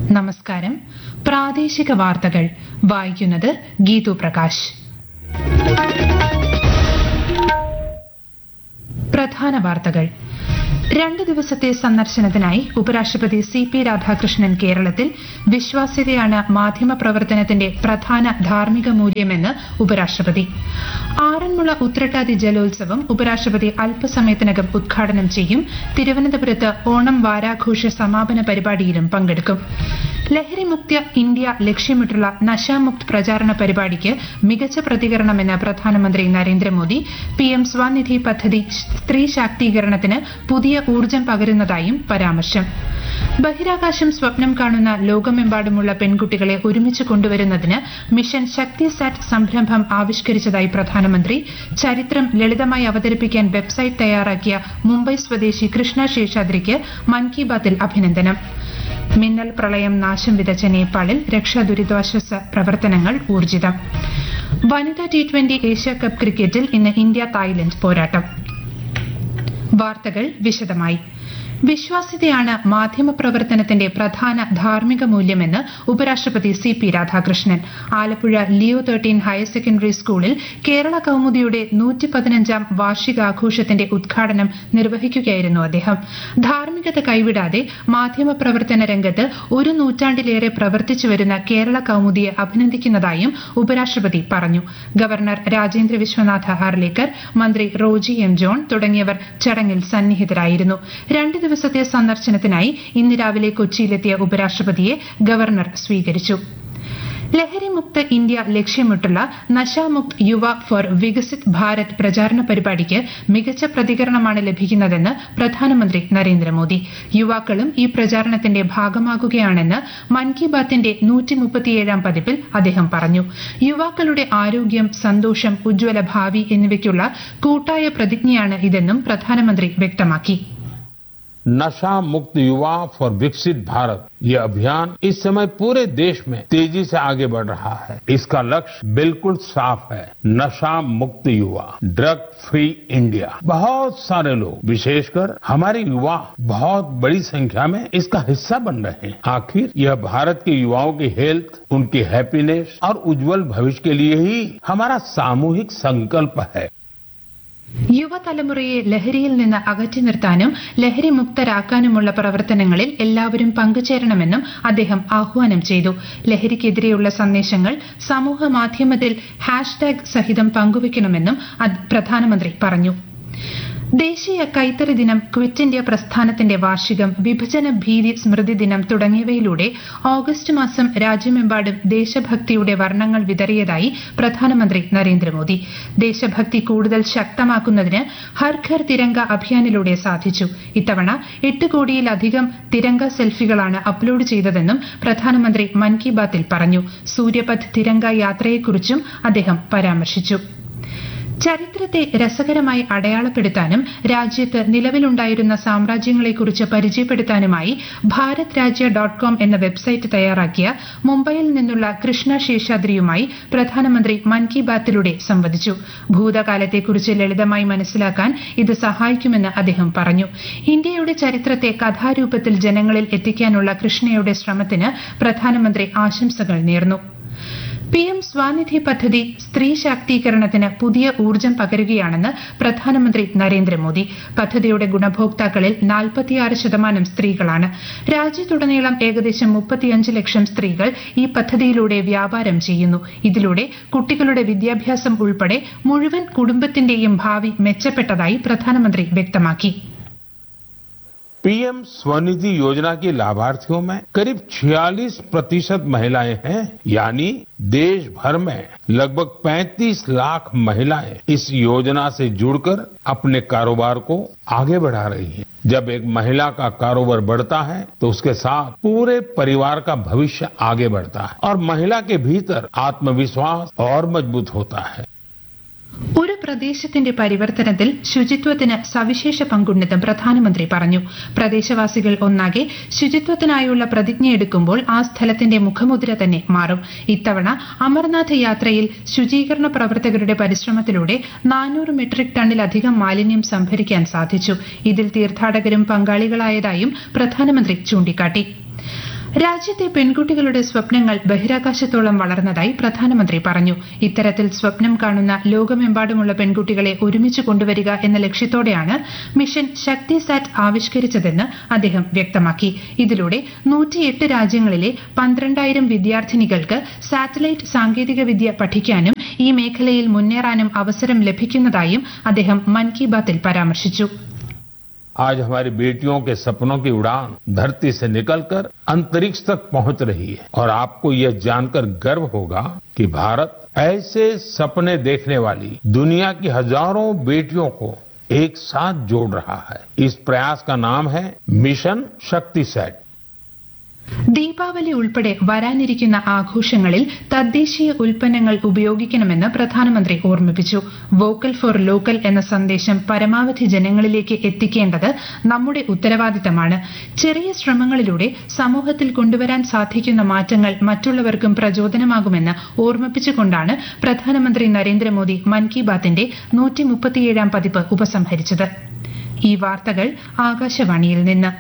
നമസ്കാരം പ്രാദേശിക വാർത്തകൾ വായിക്കുന്നത് ഗീതു പ്രകാശ് പ്രധാന വാർത്തകൾ രണ്ട് ദിവസത്തെ സന്ദർശനത്തിനായി ഉപരാഷ്ട്രപതി സി പി രാധാകൃഷ്ണൻ കേരളത്തിൽ വിശ്വാസ്യതയാണ് മാധ്യമപ്രവർത്തനത്തിന്റെ പ്രധാന ധാർമ്മിക മൂല്യമെന്ന് ഉപരാഷ്ട്രപതി ആറന്മുള ഉത്രട്ടാതി ജലോത്സവം ഉപരാഷ്ട്രപതി അല്പസമയത്തിനകം ഉദ്ഘാടനം ചെയ്യും തിരുവനന്തപുരത്ത് ഓണം വാരാഘോഷ സമാപന പരിപാടിയിലും പങ്കെടുക്കും ലഹരിമുക്ത ഇന്ത്യ ലക്ഷ്യമിട്ടുള്ള നശാമുക്ത് പ്രചാരണ പരിപാടിക്ക് മികച്ച പ്രതികരണമെന്ന് പ്രധാനമന്ത്രി നരേന്ദ്രമോദി പിഎം സ്വനിധി പദ്ധതി സ്ത്രീ ശാക്തീകരണത്തിന് പുതിയ ഊർജ്ജം പകരുന്നതായും പരാമർശം ബഹിരാകാശം സ്വപ്നം കാണുന്ന ലോകമെമ്പാടുമുള്ള പെൺകുട്ടികളെ ഒരുമിച്ച് കൊണ്ടുവരുന്നതിന് മിഷൻ ശക്തി സാറ്റ് സംരംഭം ആവിഷ്കരിച്ചതായി പ്രധാനമന്ത്രി ചരിത്രം ലളിതമായി അവതരിപ്പിക്കാൻ വെബ്സൈറ്റ് തയ്യാറാക്കിയ മുംബൈ സ്വദേശി കൃഷ്ണ ശേഷാദ്രിക്ക് മൻ കി ബാത്തിൽ അഭിനന്ദനം മിന്നൽ പ്രളയം നാശം വിതച്ച നേപ്പാളിൽ രക്ഷാ ദുരിതാശ്വാസ പ്രവർത്തനങ്ങൾ ഊർജിതം വനിതാ ടി ട്വന്റി ഏഷ്യാകപ്പ് ക്രിക്കറ്റിൽ ഇന്ന് ഇന്ത്യ തായ്ലൻഡ് പോരാട്ടം വാർത്തകൾ വിശദമായി വിശ്വാസ്യതയാണ് മാധ്യമപ്രവർത്തനത്തിന്റെ പ്രധാന ധാർമ്മിക മൂല്യമെന്ന് ഉപരാഷ്ട്രപതി C P Radhakrishnan Alappuzha Leo thirteen higher secondary സ്കൂളിൽ കേരള കൌമുദിയുടെ നൂറ്റി പതിനഞ്ചാം വാർഷികാഘോഷത്തിന്റെ ഉദ്ഘാടനം നിർവഹിക്കുകയായിരുന്നു അദ്ദേഹം ധാർമ്മികത കൈവിടാതെ മാധ്യമപ്രവർത്തന രംഗത്ത് ഒരു നൂറ്റാണ്ടിലേറെ പ്രവർത്തിച്ചുവരുന്ന കേരള കൌമുദിയെ അഭിനന്ദിക്കുന്നതായും ഉപരാഷ്ട്രപതി പറഞ്ഞു ഗവർണർ രാജേന്ദ്ര വിശ്വനാഥ ഹാർലേക്കർ മന്ത്രി റോജി എം ജോൺ തുടങ്ങിയവർ ചടങ്ങിൽ സന്നിഹിതരായിരുന്നു രണ്ട് ദിവസത്തെ സന്ദർശനത്തിനായി ഇന്ന് രാവിലെ കൊച്ചിയിലെത്തിയ ഉപരാഷ്ട്രപതിയെ ഗവർണർ സ്വീകരിച്ചു ലഹരിമുക്ത ഇന്ത്യ ലക്ഷ്യമിട്ടുള്ള നശാമുക്ത് യുവ ഫോർ വികസിത് ഭാരത് പ്രചാരണ പരിപാടിക്ക് മികച്ച പ്രതികരണമാണ് ലഭിക്കുന്നതെന്ന് പ്രധാനമന്ത്രി നരേന്ദ്രമോദി യുവാക്കളും ഈ പ്രചാരണത്തിന്റെ ഭാഗമാകുകയാണെന്ന് മൻ കി ബാത്തിന്റെ നൂറ്റിമുപ്പത്തിയേഴാം പതിപ്പിൽ അദ്ദേഹം പറഞ്ഞു യുവാക്കളുടെ ആരോഗ്യം സന്തോഷം ഉജ്ജ്വല ഭാവി എന്നിവയ്ക്കുള്ള കൂട്ടായ പ്രതിജ്ഞയാണ് ഇതെന്നും പ്രധാനമന്ത്രി വ്യക്തമാക്കി नशा मुक्त युवा फॉर विकसित भारत ये अभियान इस समय पूरे देश में तेजी से आगे बढ़ रहा है इसका लक्ष्य बिल्कुल साफ है नशा मुक्त युवा ड्रग फ्री इंडिया बहुत सारे लोग विशेषकर हमारे युवा बहुत बड़ी संख्या में इसका हिस्सा बन रहे हैं आखिर यह भारत के युवाओं की हेल्थ उनकी हैप्पीनेस और उज्जवल भविष्य के लिए ही हमारा सामूहिक संकल्प है യുവതലമുറയെ ലഹരിയിൽ നിന്ന് അകറ്റി നിർത്താനും ലഹരി മുക്തരാക്കാനുമുള്ള പ്രവർത്തനങ്ങളിൽ എല്ലാവരും പങ്കുചേരണമെന്നും അദ്ദേഹം ആഹ്വാനം ചെയ്തു ലഹരിക്കെതിരെയുള്ള സന്ദേശങ്ങൾ സമൂഹ മാധ്യമത്തിൽ ഹാഷ്ടാഗ് സഹിതം പങ്കുവയ്ക്കണമെന്നും പ്രധാനമന്ത്രി പറഞ്ഞു ദേശീയ കൈത്തറി ദിനം ക്വിറ്റ് ഇന്ത്യ പ്രസ്ഥാനത്തിന്റെ വാർഷികം വിഭജന ഭീതി സ്മൃതി ദിനം തുടങ്ങിയവയിലൂടെ ഓഗസ്റ്റ് മാസം രാജ്യമെമ്പാടും ദേശഭക്തിയുടെ വർണ്ണങ്ങൾ വിതറിയതായി പ്രധാനമന്ത്രി നരേന്ദ്രമോദി ദേശഭക്തി കൂടുതൽ ശക്തമാക്കുന്നതിന് ഹർ ഘർ തിരങ്ക അഭിയാനിലൂടെ സാധിച്ചു ഇത്തവണ എട്ട് കോടിയിലധികം തിരങ്ക സെൽഫികളാണ് അപ്ലോഡ് ചെയ്തതെന്നും പ്രധാനമന്ത്രി മൻ കി ബാത്തിൽ പറഞ്ഞു സൂര്യപഥ് തിരങ്ക യാത്രയെക്കുറിച്ചും അദ്ദേഹം പരാമർശിച്ചു ചരിത്രത്തെ രസകരമായി അടയാളപ്പെടുത്താനും രാജ്യത്ത് നിലവിലുണ്ടായിരുന്ന സാമ്രാജ്യങ്ങളെക്കുറിച്ച് പരിചയപ്പെടുത്താനുമായി ഭാരത് രാജ്യ ഡോട്ട് കോം എന്ന വെബ്സൈറ്റ് തയ്യാറാക്കിയ മുംബൈയിൽ നിന്നുള്ള കൃഷ്ണ ശേഷാദ്രിയുമായി പ്രധാനമന്ത്രി മൻ കി ബാത്തിലൂടെ സംവദിച്ചു ഭൂതകാലത്തെക്കുറിച്ച് ലളിതമായി മനസ്സിലാക്കാൻ ഇത് സഹായിക്കുമെന്ന് അദ്ദേഹം പറഞ്ഞു ഇന്ത്യയുടെ ചരിത്രത്തെ കഥാരൂപത്തിൽ ജനങ്ങളിൽ എത്തിക്കാനുള്ള കൃഷ്ണയുടെ ശ്രമത്തിന് പ്രധാനമന്ത്രി ആശംസകൾ നേർന്നു പിഎം സ്വാനിധി പദ്ധതി സ്ത്രീ ശാക്തീകരണത്തിന് പുതിയ ഊർജ്ജം പകരുകയാണെന്ന് പ്രധാനമന്ത്രി നരേന്ദ്രമോദി പദ്ധതിയുടെ ഗുണഭോക്താക്കളിൽ നാൽപ്പത്തിയാറ് ശതമാനം സ്ത്രീകളാണ് രാജ്യത്തുടനീളം ഏകദേശം മുപ്പത്തിയഞ്ച് ലക്ഷം സ്ത്രീകൾ ഈ പദ്ധതിയിലൂടെ വ്യാപാരം ചെയ്യുന്നു ഇതിലൂടെ കുട്ടികളുടെ വിദ്യാഭ്യാസം ഉൾപ്പെടെ മുഴുവൻ കുടുംബത്തിന്റെയും ഭാവി മെച്ചപ്പെട്ടതായി പ്രധാനമന്ത്രി വ്യക്തമാക്കി पीएम स्वनिधि योजना के लाभार्थियों में करीब 46 प्रतिशत महिलाएं हैं यानी देश भर में लगभग 35 लाख महिलाएं इस योजना से जुड़कर अपने कारोबार को आगे बढ़ा रही हैं जब एक महिला का कारोबार बढ़ता है तो उसके साथ पूरे परिवार का भविष्य आगे बढ़ता है और महिला के भीतर आत्मविश्वास और मजबूत होता है ഒരു പ്രദേശത്തിന്റെ പരിവർത്തനത്തിൽ ശുചിത്വത്തിന് സവിശേഷ പങ്കുണ്ടെന്നും പ്രധാനമന്ത്രി പറഞ്ഞു പ്രദേശവാസികൾ ഒന്നാകെ ശുചിത്വത്തിനായുള്ള പ്രതിജ്ഞയെടുക്കുമ്പോൾ ആ സ്ഥലത്തിന്റെ മുഖമുദ്ര തന്നെ മാറും ഇത്തവണ അമർനാഥ് യാത്രയിൽ ശുചീകരണ പ്രവർത്തകരുടെ പരിശ്രമത്തിലൂടെ നാനൂറ് മെട്രിക് ടണ്ണിലധികം മാലിന്യം സംഭരിക്കാൻ സാധിച്ചു ഇതിൽ തീർത്ഥാടകരും പങ്കാളികളായതായും പ്രധാനമന്ത്രി ചൂണ്ടിക്കാട്ടി രാജ്യത്തെ പെൺകുട്ടികളുടെ സ്വപ്നങ്ങൾ ബഹിരാകാശത്തോളം വളർന്നതായി പ്രധാനമന്ത്രി പറഞ്ഞു ഇത്തരത്തിൽ സ്വപ്നം കാണുന്ന ലോകമെമ്പാടുമുള്ള പെൺകുട്ടികളെ ഒരുമിച്ച് കൊണ്ടുവരിക എന്ന ലക്ഷ്യത്തോടെയാണ് മിഷൻ ശക്തി സാറ്റ് ആവിഷ്കരിച്ചതെന്ന് അദ്ദേഹം വ്യക്തമാക്കി ഇതിലൂടെ നൂറ്റിയെട്ട് രാജ്യങ്ങളിലെ പന്ത്രണ്ടായിരം വിദ്യാർത്ഥിനികൾക്ക് സാറ്റലൈറ്റ് സാങ്കേതികവിദ്യ പഠിക്കാനും ഈ മേഖലയിൽ മുന്നേറാനും അവസരം ലഭിക്കുന്നതായും അദ്ദേഹം മൻ കി ബാത്തിൽ പരാമർശിച്ചു आज हमारी बेटियों के सपनों की उड़ान धरती से निकलकर अंतरिक्ष तक पहुंच रही है और आपको यह जानकर गर्व होगा कि भारत ऐसे सपने देखने वाली दुनिया की हजारों बेटियों को एक साथ जोड़ रहा है इस प्रयास का नाम है मिशन शक्ति सेट ദീപാവലി ഉൾപ്പെടെ വരാനിരിക്കുന്ന ആഘോഷങ്ങളിൽ തദ്ദേശീയ ഉൽപ്പന്നങ്ങൾ ഉപയോഗിക്കണമെന്ന് പ്രധാനമന്ത്രി ഓർമ്മിപ്പിച്ചു വോക്കൽ ഫോർ ലോക്കൽ എന്ന സന്ദേശം പരമാവധി ജനങ്ങളിലേക്ക് എത്തിക്കേണ്ടത് നമ്മുടെ ഉത്തരവാദിത്തമാണ് ചെറിയ ശ്രമങ്ങളിലൂടെ സമൂഹത്തിൽ കൊണ്ടുവരാൻ സാധിക്കുന്ന മാറ്റങ്ങൾ മറ്റുള്ളവർക്കും പ്രചോദനമാകുമെന്ന് ഓർമ്മിപ്പിച്ചുകൊണ്ടാണ് പ്രധാനമന്ത്രി നരേന്ദ്രമോദി മൻ കി ബാത്തിന്റെ നൂറ്റിമുപ്പത്തിയേഴാം പതിപ്പ് ഉപസംഹരിച്ചത് ഈ വാർത്തകൾ ആകാശവാണിയിൽ നിന്ന്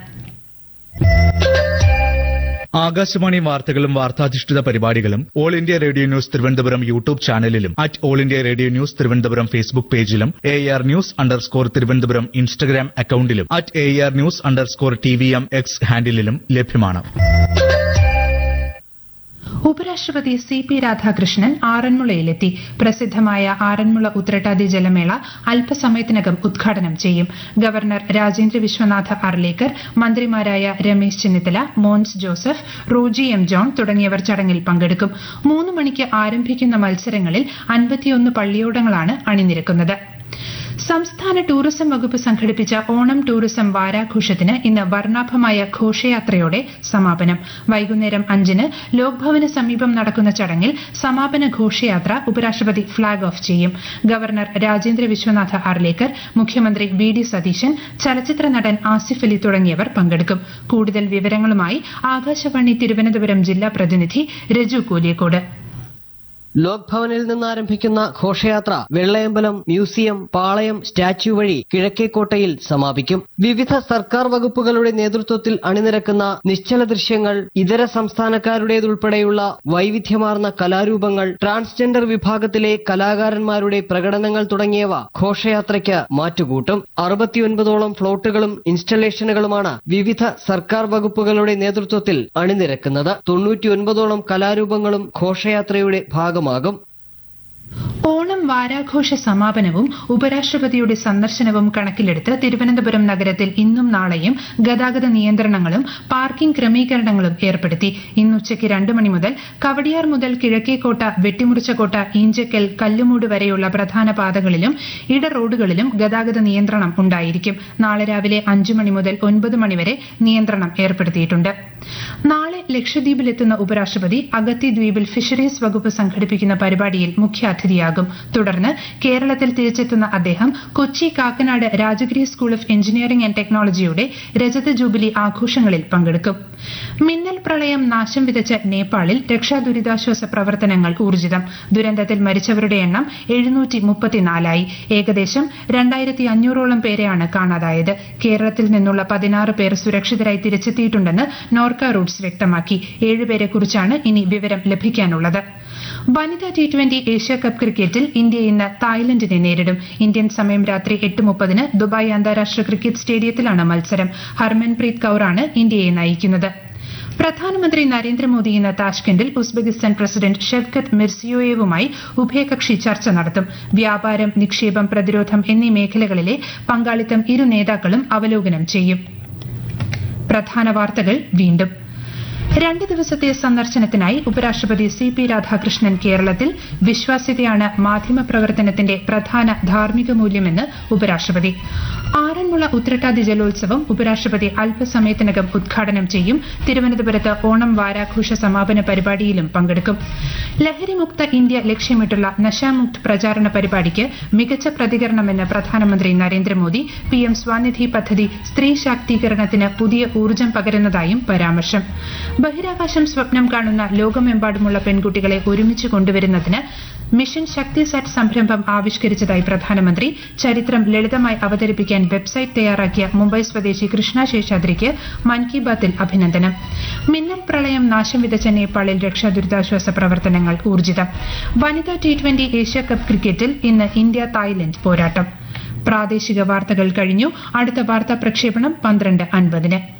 ആകാശവാണി വാർത്തകളും വാർത്താധിഷ്ഠിത പരിപാടികളും all India radio news Thiruvananthapuram YouTube ചാനലിലും at all India radio news Thiruvananthapuram Facebook പേജിലും A R news underscore Thiruvananthapuram Instagram അക്കൌണ്ടിലും at A R news underscore T V M X ഹാൻഡിലും ലഭ്യമാണ് ഉപരാഷ്ട്രപതി സി പി രാധാകൃഷ്ണൻ ആറന്മുളയിലെത്തി പ്രസിദ്ധമായ ആറന്മുള ഉത്രട്ടാതി ജലമേള അല്പസമയത്തിനകം ഉദ്ഘാടനം ചെയ്യും ഗവർണർ രാജേന്ദ്ര വിശ്വനാഥ അർലേക്കർ മന്ത്രിമാരായ Ramesh Chennithala Mons Joseph Roji M John തുടങ്ങിയവർ ചടങ്ങിൽ പങ്കെടുക്കും മൂന്ന് മണിക്ക് ആരംഭിക്കുന്ന മത്സരങ്ങളിൽ അൻപത്തിയൊന്ന് പള്ളിയോടങ്ങളാണ് അണിനിരക്കുന്നത് സംസ്ഥാന ടൂറിസം വകുപ്പ് സംഘടിപ്പിച്ച ഓണം ടൂറിസം വാരാഘോഷത്തിന് ഇന്ന് വർണ്ണാഭമായ ഘോഷയാത്രയോടെ സമാപനം വൈകുന്നേരം അഞ്ചിന് ലോക്ഭവന് സമീപം നടക്കുന്ന ചടങ്ങിൽ സമാപന ഘോഷയാത്ര ഉപരാഷ്ട്രപതി ഫ്ളാഗ് ഓഫ് ചെയ്യും ഗവർണർ രാജേന്ദ്ര വിശ്വനാഥ ആർലേക്കർ മുഖ്യമന്ത്രി വി ഡി സതീശൻ ചലച്ചിത്ര നടൻ ആസിഫ് അലി തുടങ്ങിയവർ പങ്കെടുക്കും കൂടുതൽ വിവരങ്ങളുമായി ആകാശവാണി തിരുവനന്തപുരം ജില്ലാ പ്രതിനിധി രജു കൂലിയക്കോട് ലോക് ഭവനിൽ നിന്ന് ആരംഭിക്കുന്ന ഘോഷയാത്ര വെള്ളയമ്പലം മ്യൂസിയം പാളയം സ്റ്റാച്യു വഴി കിഴക്കേക്കോട്ടയിൽ സമാപിക്കും വിവിധ സർക്കാർ വകുപ്പുകളുടെ നേതൃത്വത്തിൽ അണിനിരക്കുന്ന നിശ്ചല ദൃശ്യങ്ങൾ ഇതര സംസ്ഥാനക്കാരുടേതുൾപ്പെടെയുള്ള വൈവിധ്യമാർന്ന കലാരൂപങ്ങൾ ട്രാൻസ്ജെൻഡർ വിഭാഗത്തിലെ കലാകാരന്മാരുടെ പ്രകടനങ്ങൾ തുടങ്ങിയവ ഘോഷയാത്രയ്ക്ക് മാറ്റുകൂട്ടും അറുപത്തിയൊൻപതോളം ഫ്ലോട്ടുകളും ഇൻസ്റ്റലേഷനുകളുമാണ് വിവിധ സർക്കാർ വകുപ്പുകളുടെ നേതൃത്വത്തിൽ അണിനിരക്കുന്നത് തൊണ്ണൂറ്റിയൊൻപതോളം കലാരൂപങ്ങളും ഘോഷയാത്രയുടെ ഭാഗമാകും ഓണം വാരാഘോഷ സമാപനവും ഉപരാഷ്ട്രപതിയുടെ സന്ദർശനവും കണക്കിലെടുത്ത് തിരുവനന്തപുരം നഗരത്തിൽ ഇന്നും നാളെയും ഗതാഗത നിയന്ത്രണങ്ങളും പാർക്കിംഗ് ക്രമീകരണങ്ങളും ഏർപ്പെടുത്തി ഇന്നുച്ചയ്ക്ക് രണ്ട് മണി മുതൽ കവടിയാർ മുതൽ കിഴക്കേക്കോട്ട വെട്ടിമുറിച്ചകോട്ട ഈഞ്ചക്കൽ കല്ലുമൂട് വരെയുള്ള പ്രധാന പാതകളിലും ഇട റോഡുകളിലും ഗതാഗത നിയന്ത്രണം ഉണ്ടായിരിക്കും നാളെ രാവിലെ അഞ്ചു മണി മുതൽ ഒൻപത് മണിവരെ നിയന്ത്രണം ഏർപ്പെടുത്തിയിട്ടുണ്ട് നാളെ ലക്ഷദ്വീപിലെത്തുന്ന ഉപരാഷ്ട്രപതി അഗത്തി ദ്വീപിൽ ഫിഷറീസ് വകുപ്പ് സംഘടിപ്പിക്കുന്ന പരിപാടിയിൽ മുഖ്യാതിഥിയാകും തുടർന്ന് കേരളത്തിൽ തിരിച്ചെത്തുന്ന അദ്ദേഹം Kochi Kakkanad Rajagiri school of engineering and ടെക്നോളജിയുടെ രജത ജൂബിലി ആഘോഷങ്ങളിൽ പങ്കെടുക്കും മിന്നൽ പ്രളയം നാശം വിതച്ച നേപ്പാളിൽ രക്ഷാ ദുരിതാശ്വാസ പ്രവർത്തനങ്ങൾ ഊർജിതം ദുരന്തത്തിൽ മരിച്ചവരുടെ എണ്ണം എഴുന്നൂറ്റി മുപ്പത്തിനാലായി ഏകദേശം രണ്ടായിരത്തി അഞ്ഞൂറോളം പേരെയാണ് കാണാതായത് കേരളത്തിൽ നിന്നുള്ള പതിനാറ് പേർ സുരക്ഷിതരായി തിരിച്ചെത്തിയിട്ടുണ്ടെന്ന് നോർക്ക റൂട്ട്സ് വ്യക്തമാക്കി ഏഴുപേരെക്കുറിച്ചാണ് ഇനി വിവരം ലഭിക്കാനുള്ളത് വനിതാ ടി ട്വന്റി ഏഷ്യ കപ്പ് ക്രിക്കറ്റിൽ ഇന്ത്യ ഇന്ന് തായ്ലൻഡിനെ നേരിടും ഇന്ത്യൻ സമയം രാത്രി എട്ട് മുപ്പതിന് ദുബായ് അന്താരാഷ്ട്ര ക്രിക്കറ്റ് സ്റ്റേഡിയത്തിലാണ് മത്സരം ഹർമൻപ്രീത് കൌറാണ് ഇന്ത്യയെ നയിക്കുന്നത് പ്രധാനമന്ത്രി നരേന്ദ്രമോദി ഇന്ന് താഷ്കെൻഡിൽ ഉസ്ബെക്കിസ്ഥാൻ പ്രസിഡന്റ് ഷെവ്കത്ത് മിർസിയോയേവുമായി ഉഭയകക്ഷി ചർച്ച നടത്തും വ്യാപാരം നിക്ഷേപം പ്രതിരോധം എന്നീ മേഖലകളിലെ പങ്കാളിത്തം ഇരു നേതാക്കളും അവലോകനം ചെയ്യും പ്രധാന വാർത്തകൾ വീണ്ടും രണ്ട് ദിവസത്തെ സന്ദർശനത്തിനായി ഉപരാഷ്ട്രപതി സി പി രാധാകൃഷ്ണൻ കേരളത്തിൽ വിശ്വാസ്യതയാണ് മാധ്യമപ്രവർത്തനത്തിന്റെ പ്രധാന ധാർമ്മിക മൂല്യമെന്ന് ഉപരാഷ്ട്രപതി ആറന്മുള ഉത്രട്ടാതി ജലോത്സവം ഉപരാഷ്ട്രപതി അല്പസമയത്തിനകം ഉദ്ഘാടനം ചെയ്യും തിരുവനന്തപുരത്ത് ഓണം വാരാഘോഷ സമാപന പരിപാടിയിലും പങ്കെടുക്കും ലഹരിമുക്ത ഇന്ത്യ ലക്ഷ്യമിട്ടുള്ള നശാമുക്ത് പ്രചാരണ പരിപാടിക്ക് മികച്ച പ്രതികരണമെന്ന് പ്രധാനമന്ത്രി നരേന്ദ്രമോദി പിഎം സ്വാനിധി പദ്ധതി സ്ത്രീ ശാക്തീകരണത്തിന് പുതിയ ഊർജ്ജം പകരുന്നതായും പരാമർശം ബഹിരാകാശം സ്വപ്നം കാണുന്ന ലോകമെമ്പാടുമുള്ള പെൺകുട്ടികളെ ഒരുമിച്ച് കൊണ്ടുവരുന്നതിന് മിഷൻ ശക്തി സാറ്റ് സംരംഭം ആവിഷ്കരിച്ചതായി പ്രധാനമന്ത്രി ചരിത്രം ലളിതമായി അവതരിപ്പിക്കാൻ വെബ്സൈറ്റ് തയ്യാറാക്കിയ മുംബൈ സ്വദേശി കൃഷ്ണ ശേഷാദ്രിക്ക് മൻ കി ബാത്തിൽ അഭിനന്ദനം മിന്നൽ പ്രളയം നാശം വിതച്ച നേപ്പാളിൽ രക്ഷാദുരിതാശ്വാസ പ്രവർത്തനങ്ങൾ ഊർജിതം വനിതാ ടി ട്വന്റി ഏഷ്യാകപ്പ് ക്രിക്കറ്റിൽ ഇന്ന് ഇന്ത്യ തായ്ലൻഡ് പോരാട്ടം പ്രാദേശിക വാർത്തകൾ കഴിഞ്ഞു അടുത്ത വാർത്താ പ്രക്ഷേപണം പന്ത്രണ്ട് അൻപതിന്